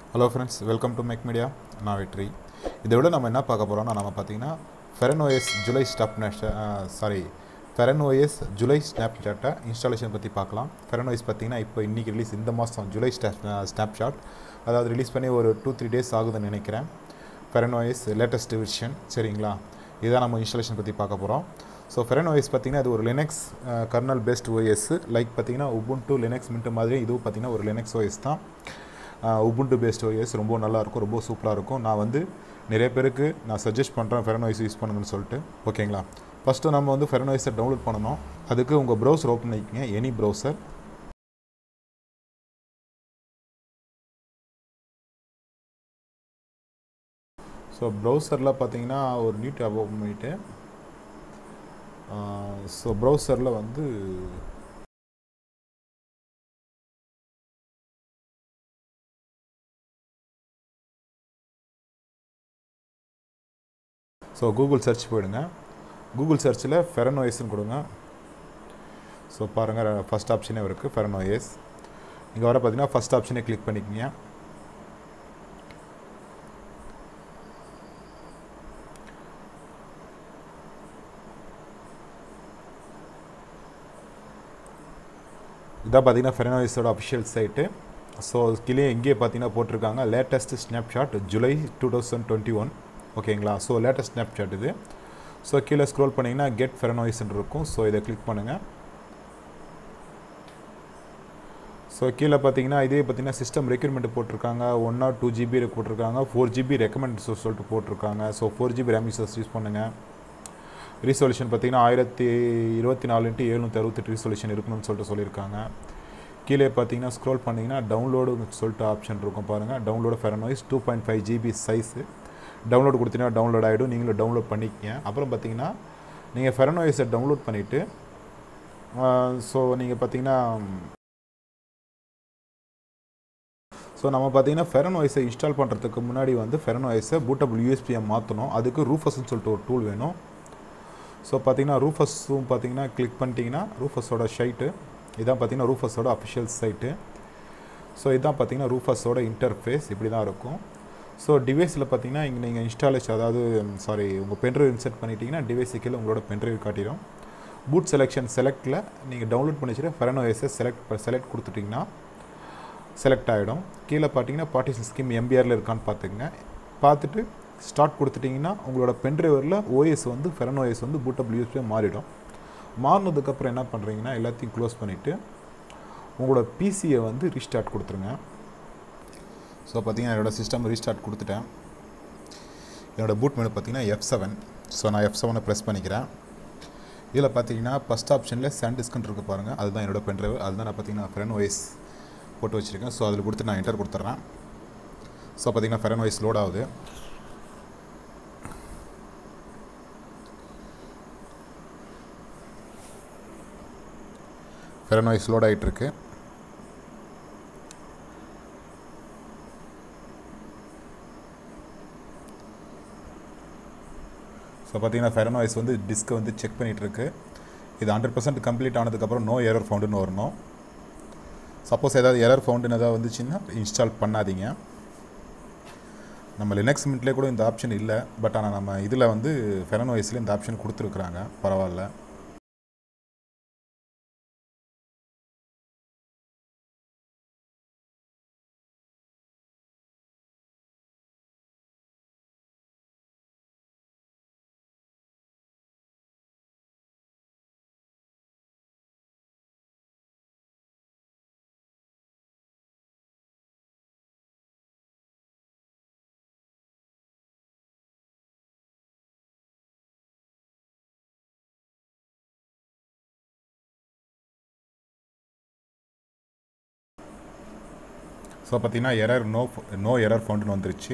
hello friends welcome to Mac Media நான் வெற்றி இதை விட நம்ம என்ன பார்க்க போகிறோம்னா நம்ம பார்த்தீங்கன்னா Feren OS July stop sorry Feren OS July snap சாட்டை இன்ஸ்டாலேஷன் பற்றி பார்க்கலாம் ஃபெரன் ஓஎஸ் பார்த்தீங்கன்னா இப்போ இன்றைக்கி ரிலீஸ் இந்த மாதம் ஜூலை ஸ்டாப் ஸ்னாப் ஷாட் அதாவது ரிலீஸ் பண்ணி ஒரு டூ த்ரீ டேஸ் ஆகுதுன்னு நினைக்கிறேன் ஃபெரன் ஓஎஸ் லேட்டஸ்ட் விஷன் சரிங்களா இதுதான் நம்ம இன்ஸ்டாலேஷன் பற்றி பார்க்க போகிறோம் ஸோ ஃபெரன் ஓஎஸ் பார்த்தீங்கன்னா இது ஒரு Linux kernel based OS like பார்த்தீங்கன்னா உபுண்டு லினக்ஸ் மின்ட்டு மாதிரி இதுவும் பார்த்தீங்கன்னா ஒரு லினக்ஸ் ஓஎஸ் தான் உபுண்டு பேஸ்ட் ஓஎஸ் ரொம்ப நல்லாயிருக்கும் ரொம்ப சூப்பராக இருக்கும் நான் வந்து நிறைய பேருக்கு நான் சஜஸ்ட் பண்ணுறேன் ஃபெரன் ஓஎஸ் யூஸ் பண்ணுங்கன்னு சொல்லிட்டு ஓகேங்களா ஃபஸ்ட்டு நம்ம வந்து ஃபெரன் ஓஎஸை டவுன்லோட் பண்ணணும் அதுக்கு உங்கள் ப்ரௌசர் ஓப்பன் பண்ணிக்கங்க எனி ப்ரௌசர் ஸோ ப்ரௌசரில் பார்த்தீங்கன்னா ஒரு நியூ டேப் ஓப்பன் பண்ணிவிட்டு ஸோ ப்ரௌசரில் வந்து ஸோ கூகுள் சர்ச் போயிடுங்க கூகுள் சர்ச்சில் ஃபெரன் ஓஎஸ்ன்னு கொடுங்க ஸோ பாருங்கள் ஃபஸ்ட் ஆப்ஷனே இருக்குது ஃபெரன் ஓஎஸ் இங்கே வர பார்த்தீங்கன்னா ஃபஸ்ட் ஆப்ஷனே கிளிக் பண்ணிக்கங்க இதான் பார்த்தீங்கன்னா ஃபெரனோயிஸோட அஃபிஷியல் சைட்டு ஸோ கீழே எங்கேயே பார்த்தீங்கன்னா போட்டிருக்காங்க latest snapshot July two thousand twenty one ஓகேங்களா ஸோ லேட்டஸ்ட் ஸ்னாப்ஷாட் இது ஸோ கீழே ஸ்க்ரோல் பண்ணிங்கன்னா கெட் ஃபெரனோயிஸ்ன்னு இருக்கும் ஸோ இதை கிளிக் பண்ணுங்கள் ஸோ கீழே பார்த்தீங்கன்னா இதே பார்த்தீங்கன்னா சிஸ்டம் ரெக்யூர்மெண்ட் போட்டிருக்காங்க ஒன் ஆர் டூ ஜிபி போட்டிருக்காங்க ஃபோர் ஜிபி ரெக்கமெண்ட் சொல்லிட்டு போட்டிருக்காங்க so four GB RAM users use பண்ணுங்கள் ரீசொல்யூஷன் பார்த்தீங்கன்னா ஆயிரத்தி இருபத்தி நாலு இன்ட்டு எழுநூற்றி அறுபத்தெட்டு ரீசொல்யூஷன் இருக்கணும்னு சொல்லிட்டு சொல்லியிருக்காங்க கீழே பார்த்தீங்கன்னா ஸ்க்ரோல் பண்ணிங்கன்னா டவுன்லோடு சொல்லிட்டு ஆப்ஷன் இருக்கும் பாருங்கள் download Feren OS two point five GB size download கொடுத்தீங்கன்னா டவுன்லோட் ஆகிடும் நீங்களும் டவுன்லோட் பண்ணிக்கங்க அப்புறம் பார்த்தீங்கன்னா நீங்கள் ஃபெரனாய்ஸை டவுன்லோட் பண்ணிவிட்டு ஸோ நீங்கள் பார்த்தீங்கன்னா ஸோ நம்ம பார்த்தீங்கன்னா ஃபெரன் வாய்ஸை இன்ஸ்டால் பண்ணுறதுக்கு முன்னாடி வந்து ஃபெரன் வாய்ஸை பூட்டபிள் யூஎஸ்பியை மாற்றணும் அதுக்கு ரூஃபஸ்ன்னு சொல்லிட்டு ஒரு டூல் வேணும் ஸோ பார்த்தீங்கன்னா ரூஃபஸும் பார்த்தீங்கன்னா கிளிக் பண்ணிட்டீங்கன்னா ரூஃபஸோட ஷைட்டு இதான் பார்த்தீங்கன்னா ரூஃபஸோட அஃபிஷியல் சைட்டு ஸோ இதான் பார்த்தீங்கன்னா ரூஃபஸோட இன்டர்ஃபேஸ் இப்படி தான் இருக்கும் ஸோ டிவைஸில் பார்த்தீங்கன்னா இங்கே நீங்கள் இன்ஸ்டாலேஷன் அதாவது சாரி உங்கள் பென்ட்ரைவ் இன்செர்ட் பண்ணிட்டீங்கன்னா டிவைஸ் கீழே உங்களோட பென்ட்ரைவ் காட்டிடும் பூட் செலெக்ஷன் செலக்டில் நீங்கள் டவுன்லோட் பண்ணி வச்சுட்டு ஃபெரனோஎஸை செலக்ட் செலக்ட் கொடுத்துட்டிங்கன்னா செலக்ட் ஆகிடும் கீழே பார்த்தீங்கன்னா பார்ட்டிஷன் ஸ்கீம் எம்பிஆரில் இருக்கான்னு பார்த்துக்குங்க பார்த்துட்டு ஸ்டார்ட் கொடுத்துட்டிங்கன்னா உங்களோட பென்ட்ரைவரில் ஓஎஸ் வந்து ஃபெரன் ஓஎஸ் வந்து பூட்டபிள் யூஎஸ்பியாக மாறிடும் மாறினதுக்கப்புறம் என்ன பண்ணுறீங்கன்னா எல்லாத்தையும் க்ளோஸ் பண்ணிவிட்டு உங்களோட பிசியை வந்து ரீஸ்டார்ட் கொடுத்துருங்க ஸோ பார்த்தீங்கன்னா என்னோடய சிஸ்டம் ரீஸ்டார்ட் கொடுத்துட்டேன் என்னோடய பூட் மெனு பார்த்தீங்கன்னா எஃப் செவன் ஸோ நான் எஃப் செவனை ப்ரெஸ் பண்ணிக்கிறேன் இதில் பார்த்தீங்கன்னா ஃபஸ்ட் ஆப்ஷனில் சாண்ட் டிஸ்கண்ட் இருக்குது பாருங்கள் அதுதான் என்னோடய பென்ட்ரைவ் அதுதான் நான் பார்த்தீங்கன்னா ஃபெரன் ஓஎஸ் போட்டு வச்சுருக்கேன் ஸோ அதில் கொடுத்து நான் என்டர் கொடுத்துட்றேன் ஸோ பார்த்தீங்கன்னா ஃபெரன் வாய்ஸ் லோட் ஆகுது ஃபெரன் வாய்ஸ் லோட் ஆகிட்டுருக்கு ஸோ பார்த்தீங்கன்னா ஃபெரன் வாய்ஸ் வந்து டிஸ்க்கை வந்து செக் பண்ணிகிட்ருக்கு இது ஹண்ட்ரட் பர்சன்ட் கம்ப்ளீட் ஆனதுக்கப்புறம் நோ எரர் ஃபவுண்டுன்னு வரணும் சப்போஸ் ஏதாவது எரர் ஃபவுண்டுன்னு ஏதாவது வந்துச்சுன்னா இன்ஸ்டால் பண்ணாதீங்க நம்ம லினக்ஸ் மின்ட்லேயே கூட இந்த ஆப்ஷன் இல்லை பட் ஆனால் நம்ம இதில் வந்து ஃபெரன் வாய்ஸில் இந்த ஆப்ஷன் கொடுத்துருக்குறாங்க பரவாயில்ல ஸோ பார்த்தீங்கன்னா எரர் நோ நோ எரர் ஃபவுண்டுன்னு வந்துருச்சு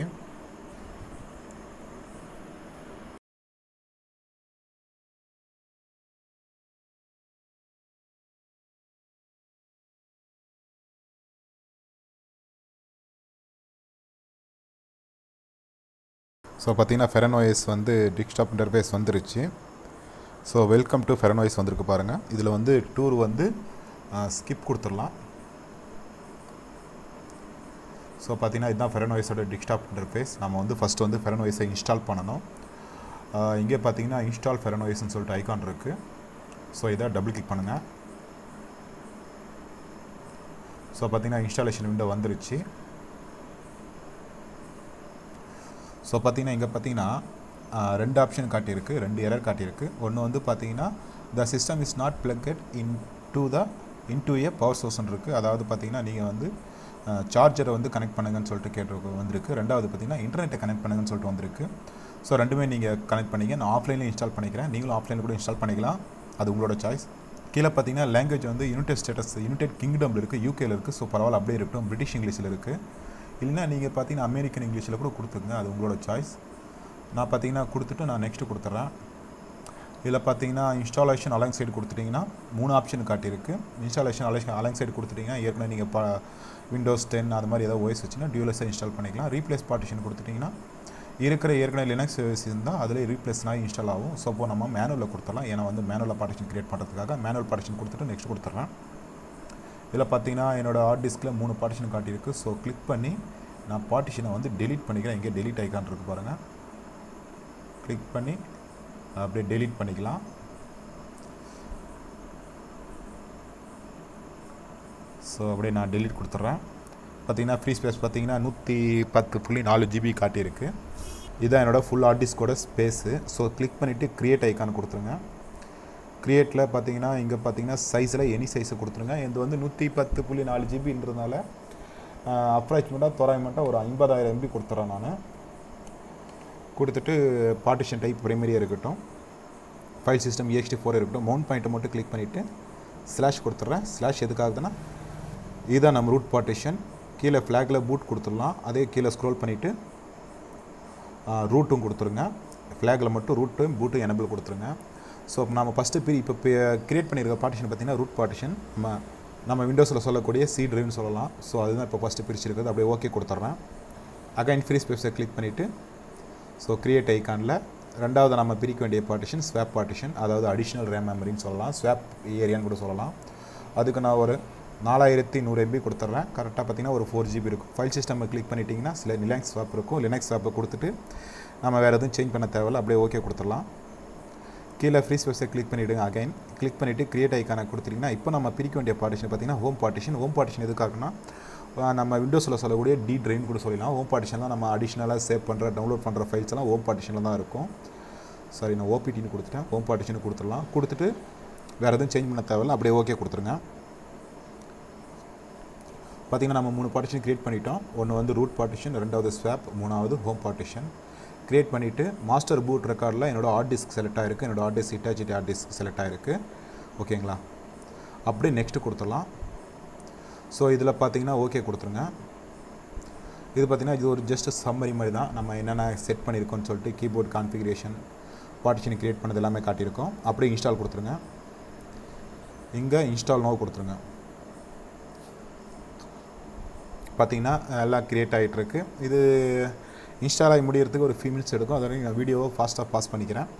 ஸோ பார்த்தீங்கன்னா ஃபெரனோயஸ் வந்து டிஸ்க்டாப் இன்டர்ஃபேஸ் வந்துருச்சு ஸோ வெல்கம் டு ஃபெரனோய்ஸ் வந்திருக்கு பாருங்கள் இதில் வந்து டூர் வந்து ஸ்கிப் கொடுத்துடலாம் ஸோ பார்த்தீங்கன்னா இதுதான் ஃபெரனோய்ஸோட டிஸ்க்டாப் இன்டர்ஃபேஸ் நம்ம வந்து ஃபஸ்ட் வந்து ஃபெரனோய்ஸை இன்ஸ்டால் பண்ணணும் ஆஹ் இங்கே பார்த்தீங்கன்னா இன்ஸ்டால் ஃபெரனோய்ஸ்னு சொல்லிட்டு ஐகான் இருக்குது ஸோ இதை டபுள் கிளிக் பண்ணுங்கள் ஸோ பார்த்தீங்கன்னா இன்ஸ்டாலேஷன் விண்டோ வந்துருச்சு ஸோ பார்த்தீங்கன்னா இங்கே பார்த்தீங்கன்னா ஆஹ் ரெண்டு ஆப்ஷன் காட்டியிருக்கு ரெண்டு எரர் காட்டியிருக்கு ஒன்று வந்து பார்த்தீங்கன்னா the system is not plugged in to the into a power சோர்ஸ்னு இருக்குது அதாவது பார்த்தீங்கன்னா நீங்கள் வந்து சார்ஜரை வந்து கனெக்ட் பண்ணுங்கன்னு சொல்லிட்டு கேட்டு வந்திருக்கு ரெண்டாவது பார்த்தீங்கன்னா இன்டர்நெட்டை கனெக்ட் பண்ணுங்கன்னு சொல்லிட்டு வந்திருக்கு ஸோ ரெண்டுமே நீங்கள் கனெக்ட் பண்ணிக்க நான் ஆஃப்லைனில் இன்ஸ்டால் பண்ணிக்கிறேன் நீங்களும் ஆஃப்லைனில் கூட இன்ஸ்டால் பண்ணிக்கலாம் அது உங்களோட சாய்ஸ் கீழே பார்த்தீங்கன்னா லாங்குவேஜ் வந்து யுனைடெட் ஸ்டேட்டஸ் யுனைடெட் கிங்டமில் இருக்குது யூகேல இருக்குது ஸோ பரவாயில்ல அப்படியே இருக்கட்டும் பிரிட்டிஷ் இங்கிலீஷில் இருக்குது இல்லைனா நீங்கள் பார்த்தீங்கன்னா அமெரிக்கன் இங்கிலீஷில் கூட கொடுத்துருங்க அது உங்களோட சாய்ஸ் நான் பார்த்தீங்கன்னா கொடுத்துட்டு நான் நெக்ஸ்ட்டு கொடுத்துட்றேன் இதில் பார்த்தீங்கன்னா இன்ஸ்டாலேஷன் அலைன் சைடு கொடுத்துட்டிங்கன்னா மூணு ஆப்ஷன் காட்டியிருக்கு இன்ஸ்டாலேஷன் அலை அலைன் சைடு கொடுத்துட்டிங்கன்னா ஏற்கனவே நீங்கள் ப விண்டோஸ் டென் அது மாதிரி ஏதாவது ஓஎஸ் வச்சுன்னா டியூலஸை இன்ஸ்டால் பண்ணிக்கலாம் ரீப்ளேஸ் பார்ட்டிஷன் கொடுத்துட்டிங்கன்னா இருக்கிற ஏற்கனவே லினக்ஸ் இருந்தால் அதில் ரீப்ளேஸ்னால் இன்ஸ்டால் ஆகும் ஸோ அப்போ நம்ம மேனுவலில் கொடுத்துடலாம் ஏன்னா வந்து மேனுவலில் பார்ட்டிஷன் கிரியேட் பண்ணுறதுக்காக மேனுவல் பார்ட்டிஷன் கொடுத்துட்டு நெக்ஸ்ட் கொடுத்துட்றேன் இதில் பார்த்தீங்கன்னா என்னோடய ஹார்ட் டிஸ்கில் மூணு பார்ட்டிஷன் காட்டியிருக்கு ஸோ கிளிக் பண்ணி நான் பார்ட்டிஷனை வந்து டெலீட் பண்ணிக்கிறேன் இங்கே டெலீட் ஐக்கான் இருக்குது பாருங்கள் கிளிக் பண்ணி அப்படியே டெலீட் பண்ணிக்கலாம் ஸோ அப்படியே நான் டெலீட் கொடுத்துட்றேன் பார்த்தீங்கன்னா ஃப்ரீ ஸ்பேஸ் பார்த்தீங்கன்னா நூற்றி பத்து புள்ளி நாலு ஜிபி காட்டியிருக்கு இதுதான் என்னோடய ஃபுல் ஹார்ட் டிஸ்கோட ஸ்பேஸு ஸோ கிளிக் பண்ணிவிட்டு க்ரியேட் ஐக்கான் கொடுத்துருங்க க்ரியேட்டில் பார்த்தீங்கன்னா இங்கே பார்த்தீங்கன்னா சைஸில் எனி சைஸை கொடுத்துருங்க இது வந்து நூற்றி பத்து புள்ளி நாலு ஜிபின்றதுனால அப்ராக்சிமேட்டாக தோராயமாட்டாக ஒரு ஐம்பதாயிரம் எம்பி கொடுத்துட்றேன் நான் கொடுத்துட்டு பார்ட்டிஷன் டைப் பிரைமரியாக இருக்கட்டும் ஃபைல் சிஸ்டம் EXT ஃபோர் இருக்கட்டும் மவுண்ட் பாயிண்ட்டை மட்டும் கிளிக் பண்ணிவிட்டு ஸ்லாஷ் கொடுத்துட்றேன் ஸ்லாஷ் எதுக்காகுதுன்னா இதுதான் நம்ம ரூட் பார்ட்டிஷன் கீழே ஃப்ளாகில் பூட் கொடுத்துடலாம் அதே கீழே ஸ்க்ரோல் பண்ணிவிட்டு ரூட்டும் கொடுத்துருங்க ஃப்ளாகில் மட்டும் ரூட்டும் பூட்டும் எனபிள் கொடுத்துருங்க ஸோ நம்ம ஃபஸ்ட்டு பிரி இப்போ கிரியேட் பண்ணியிருக்க பார்ட்டிஷன் பார்த்தீங்கன்னா ரூட் பார்ட்டிஷன் நம்ம நம்ம விண்டோஸில் சொல்லக்கூடிய சி ட்ரைவ்னு சொல்லலாம் ஸோ அதுதான் இப்போ ஃபஸ்ட்டு பிரிச்சிருக்குது அப்படியே ஓகே கொடுத்துட்றேன் அகைன் ஃப்ரீ ஸ்பேஸை கிளிக் பண்ணிவிட்டு ஸோ கிரியேட் ஐக்கானில் ரெண்டாவது நம்ம பிரிக்க வேண்டிய பார்ட்டிஷன் ஸ்வாப் பார்ட்டிஷன் அதாவது அடிஷ்னல் ரேம் மெமரின்னு சொல்லலாம் ஸ்வாப் ஏரியான்னு கூட சொல்லலாம் அதுக்கு நான் ஒரு நாலாயிரத்தி நூறு எம்பி கொடுத்துட்றேன் கரெக்டாக பார்த்தீங்கன்னா ஒரு ஃபோர் ஜிபி இருக்கும் ஃபைல் சிஸ்டம் கிளிக் பண்ணிட்டீங்கன்னா சில லினக்ஸ் ஸ்வாப் இருக்கும் லினக்ஸ் ஸ்வாப்பை கொடுத்துட்டு நம்ம வேறு எதுவும் சேஞ்ச் பண்ண தேவையில்ல அப்படியே ஓகே கொடுத்துடலாம் கீழே ஃப்ரீ ஸ்பேஸை கிளிக் பண்ணிவிடுங்க அகைன் கிளிக் பண்ணிவிட்டு கிரியேட் ஐக்கானை கொடுத்துட்டிங்கன்னா இப்போ நம்ம பிரிக்க வேண்டிய பார்ட்டிஷன் பார்த்தீங்கன்னா ஹோம் பார்ட்டிஷன் ஹோம் பார்ட்டிஷன் எதுக்காகனா நம்ம விண்டோஸில் சொல்லக்கூடிய டி ட்ரெயின் கூட சொல்லலாம் ஹோம் பார்ட்டிஷன்லாம் நம்ம அடிஷ்னலாக சேவ் பண்ணுற டவுன்லோட் பண்ணுற ஃபைல்ஸ் எல்லாம் ஹோம் பார்ட்டிஷனில் தான் இருக்கும் சாரி நான் ஓபிடின்னு கொடுத்துட்டேன் ஹோம் பார்ட்டிஷன் கொடுத்துடலாம் கொடுத்துட்டு வேறு எதுவும் சேஞ்ச் பண்ண தேவையில்ல அப்படியே ஓகே கொடுத்துருங்க பார்த்திங்கன்னா நம்ம மூணு பார்ட்டிஷன் க்ரியேட் பண்ணிட்டோம் ஒன்று வந்து ரூட் பார்ட்டிஷன் ரெண்டாவது ஸ்வாப் மூணாவது ஹோம் பார்ட்டிஷன் க்ரியேட் பண்ணிவிட்டு மாஸ்டர் பூட் ரெக்கார்டில் என்னோடய ஹார்ட் டிஸ்க் செலக்ட் ஆகிருக்கு என்னோடய ஹார்ட் டிஸ்க் இட்டாச்சிட்டி ஹார்ட் டிஸ்க் செலக்ட் ஆகிருக்கு ஓகேங்களா அப்படியே நெக்ஸ்ட்டு கொடுத்துடலாம் ஸோ இதில் பார்த்தீங்கன்னா ஓகே கொடுத்துருங்க இது பார்த்திங்கன்னா இது ஒரு ஜஸ்ட் சம்மரி மாதிரி தான் நம்ம என்னென்ன செட் பண்ணியிருக்கோம்னு சொல்லிட்டு கீபோர்ட் கான்ஃபிகரேஷன் பார்ட்டிஷன் க்ரியேட் பண்ணது எல்லாமே காட்டியிருக்கோம் அப்படியே இன்ஸ்டால் கொடுத்துருங்க இங்கே இன்ஸ்டால் நோ கொடுத்துருங்க பார்த்தீங்கன்னா எல்லாம் க்ரியேட் ஆகிட்டுருக்கு இது இன்ஸ்டால் ஆகி முடியறதுக்கு ஒரு ஃபியூ மினிட்ஸ் எடுக்கும் அதை நான் வீடியோவை ஃபாஸ்ட்டாக பாஸ் பண்ணிக்கிறேன்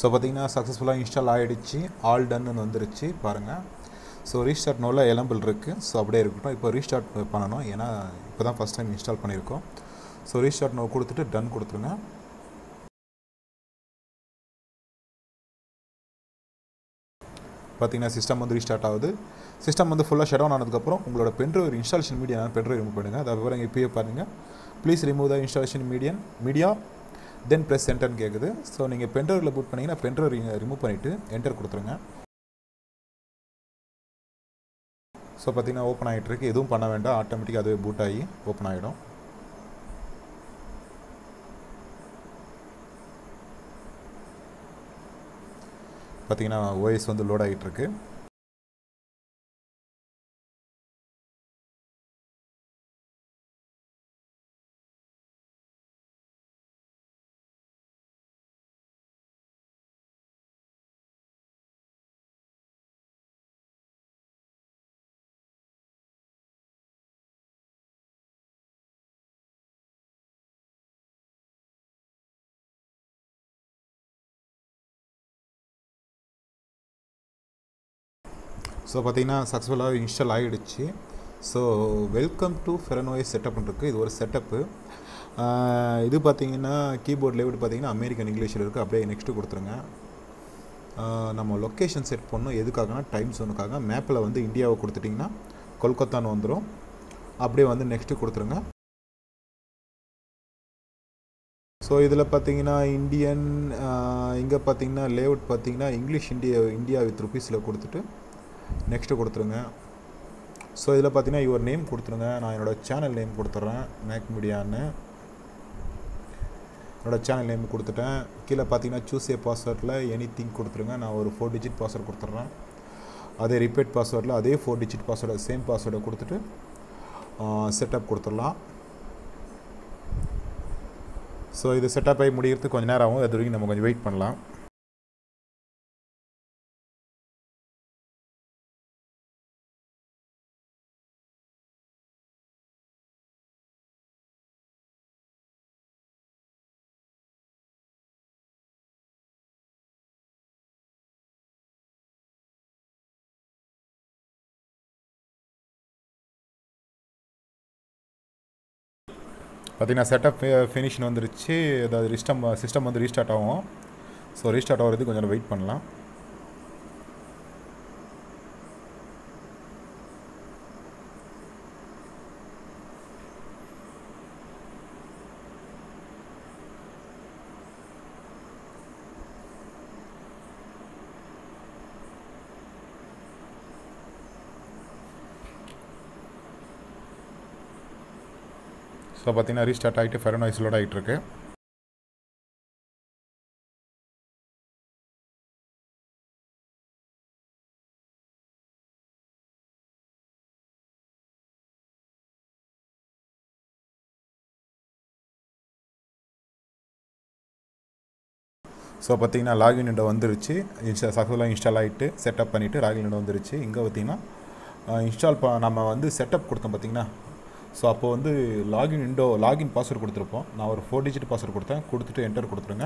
ஸோ பார்த்தீங்கன்னா சக்ஸஸ்ஃபுல்லாக இன்ஸ்டால் ஆகிடுச்சு ஆல் டன்னு வந்துருச்சு பாருங்கள் ஸோ ரீஸ்டார்ட் நோவில் எலம்பிள் இருக்குது ஸோ அப்படியே இருக்கட்டும் இப்போ ரீஸ்டார்ட் பண்ணணும் ஏன்னா இப்போ தான் ஃபஸ்ட் டைம் இன்ஸ்டால் பண்ணியிருக்கோம் ஸோ ரீஸ்டார்ட் நோ கொடுத்துட்டு டன் கொடுத்துருங்க பார்த்தீங்கன்னா சிஸ்டம் வந்து ரீஸ்டார்ட் ஆகுது சிஸ்டம் வந்து ஃபுல்லாக ஷட் டவுன் ஆனதுக்கப்புறம் உங்களோட pendrive installation media pendrive remove பண்ணுங்கள் அது விவரம் இப்பயே பாருங்கள் please remove the installation median media then press என்டர்னு கேட்குது ஸோ நீங்கள் பென்ட்ரைவில் புட் பண்ணிங்கன்னா பென்ட்ரைவ் ரிமூவ் பண்ணிவிட்டு என்டர் கொடுத்துருங்க ஸோ பார்த்தீங்கன்னா ஓப்பன் ஆகிட்டு இருக்கு எதுவும் பண்ண வேண்டாம் ஆட்டோமேட்டிக்காக அதுவே பூட் ஆகி ஓப்பன் ஆகிடும் பார்த்தீங்கன்னா ஓஎஸ் வந்து லோட் ஆகிட்டு இருக்கு ஸோ பார்த்தீங்கன்னா சக்ஸஸ்ஃபுல்லாக இன்ஸ்டால் ஆகிடுச்சு so welcome to Feren OS setup இருக்குது இது ஒரு செட்டப்பு இது பார்த்தீங்கன்னா கீபோர்ட் லேவுட் பார்த்தீங்கன்னா அமெரிக்கன் இங்கிலீஷில் இருக்குது அப்படியே நெக்ஸ்ட்டு கொடுத்துருங்க ஆஹ் நம்ம லொக்கேஷன் செட் பண்ணோம் எதுக்காகனா டைம் ஜோனுக்காக மேப்பில் வந்து இந்தியாவை கொடுத்துட்டிங்கன்னா கொல்கத்தான்னு வந்துடும் அப்படியே வந்து நெக்ஸ்ட்டு கொடுத்துருங்க ஸோ இதில் பார்த்தீங்கன்னா இந்தியன் இங்கே பார்த்தீங்கன்னா லேஅவுட் பார்த்தீங்கன்னா இங்கிலீஷ் இந்தியா இந்தியா வித் ருபீஸில் கொடுத்துட்டு நெக்ஸ்ட்டு கொடுத்துருங்க ஸோ இதில் பார்த்தீங்கன்னா யுவர் நேம் கொடுத்துருங்க நான் என்னோடய சேனல் நேம் கொடுத்துட்றேன் மேக் மீடியான்னு என்னோடய சேனல் நேம் கொடுத்துட்டேன் கீழே பார்த்தீங்கன்னா சூஸ் ஏ பாஸ்வேர்டில் எனி திங் கொடுத்துருங்க நான் ஒரு ஃபோர் டிஜிட் பாஸ்வேர்ட் கொடுத்துட்றேன் அதே ரிப்பீட் பாஸ்வேர்டில் அதே ஃபோர் டிஜிட் பாஸ்வேர்டை சேம் பாஸ்வேர்டை கொடுத்துட்டு செட்டப் கொடுத்துடலாம் ஸோ இது செட்டப் ஆகி முடிகிறதுக்கு கொஞ்சம் நேரம் ஆகும் அது வரைக்கும் நம்ம கொஞ்சம் வெயிட் பண்ணலாம் பார்த்தீங்கன்னா செட்டப் ஃபினிஷன் வந்துருச்சு அதாவது சிஸ்டம் சிஸ்டம் வந்து ரீஸ்டார்ட் ஆகும் ஸோ ரீஸ்டார்ட் ஆகிறதுக்கு கொஞ்சம் வெயிட் பண்ணலாம் ஸோ பார்த்தீங்கன்னா ரீஸ்டார்ட் ஆகிட்டு ஃபெரனாய்ஸ் லோட் ஆகிட்டு இருக்கு ஸோ பார்த்தீங்கன்னா லாகின் விண்டோ வந்துருச்சு இன்ஸ்டா சக்ஸஸ்ஃபுல்லாக இன்ஸ்டால் ஆகிட்டு செட்டப் பண்ணிவிட்டு லாகின் விண்டோ வந்துருச்சு இங்கே பார்த்தீங்கன்னா இன்ஸ்டால் ப நம்ம வந்து செட்டப் கொடுத்தோம் பார்த்தீங்கன்னா ஸோ அப்போ வந்து லாகின் விண்டோ லாகின் பாஸ்வேர்டு கொடுத்துருப்போம் நான் ஒரு ஃபோர் டிஜிட் பாஸ்வேர்டு கொடுத்தேன் கொடுத்துட்டு என்டர் கொடுத்துருங்க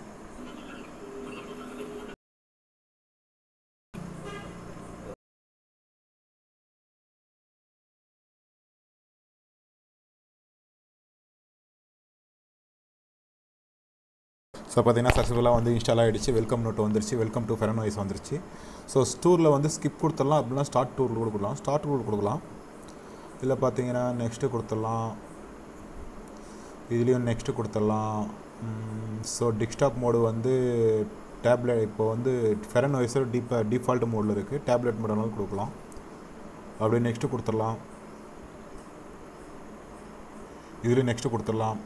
ஸோ பார்த்தீங்கன்னா சக்ஸஸ்ஃபுல்லாக வந்து இன்ஸ்டால் ஆகிடுச்சு வெல்கம் நோட் வந்துருச்சு வெல்கம் டு ஃபெரனாய்ஸ் வந்துருச்சு ஸோ டூரில் வந்து ஸ்கிப் கொடுத்துடலாம் அப்படின்னா ஸ்டார்ட் டூர் கூட கொடுக்கலாம் ஸ்டார்ட் டூர் கொடுக்கலாம் இதில் பார்த்தீங்கன்னா நெக்ஸ்ட்டு கொடுத்துடலாம் இதுலேயும் நெக்ஸ்ட்டு கொடுத்துடலாம் ஸோ டிஸ்க்டாப் மோடு வந்து டேப்லெட் இப்போ வந்து ஃபெரன் வைஸர் டீப் டிஃபால்ட் மோடில் இருக்குது டேப்லெட் மோடனாலும் கொடுக்கலாம் அப்படியே நெக்ஸ்ட்டு கொடுத்துடலாம் இதில் நெக்ஸ்ட்டு கொடுத்துடலாம்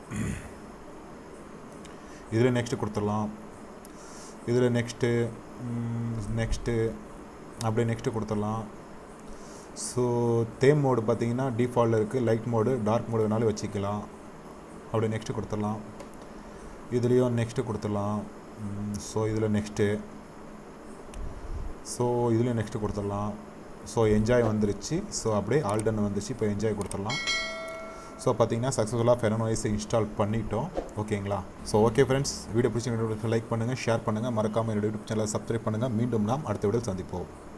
இதில் நெக்ஸ்ட்டு கொடுத்துடலாம் இதில் நெக்ஸ்ட்டு நெக்ஸ்ட்டு அப்படியே நெக்ஸ்ட்டு கொடுத்துடலாம் ஸோ தேம் மோடு பார்த்தீங்கன்னா டிஃபால்ட்டில் இருக்குது லைட் மோடு டார்க் மோடு வேணாலும் வச்சுக்கலாம் அப்படியே நெக்ஸ்ட்டு கொடுத்துடலாம் இதுலேயும் நெக்ஸ்ட்டு கொடுத்துடலாம் ஸோ இதில் நெக்ஸ்ட்டு ஸோ இதுலேயும் நெக்ஸ்ட்டு கொடுத்துடலாம் ஸோ என்ஜாய் வந்துருச்சு ஸோ அப்படியே ஆல்டன் வந்துருச்சு இப்போ என்ஜாய் கொடுத்துடலாம் ஸோ பார்த்தீங்கன்னா சக்ஸஸ்ஃபுல்லாக ஃபெரன் ஓஎஸை இன்ஸ்டால் பண்ணிட்டோம் ஓகேங்களா ஸோ ஓகே ஃப்ரெண்ட்ஸ் வீடியோ பிடிச்சி லைக் பண்ணுங்கள் ஷேர் பண்ணுங்கள் மறக்காமல் என்னோட யூடியூப் சேனலை சப்ஸ்கிரைப் பண்ணுங்கள் மீண்டும் நாம் அடுத்த வீடியோ சந்திப்போம்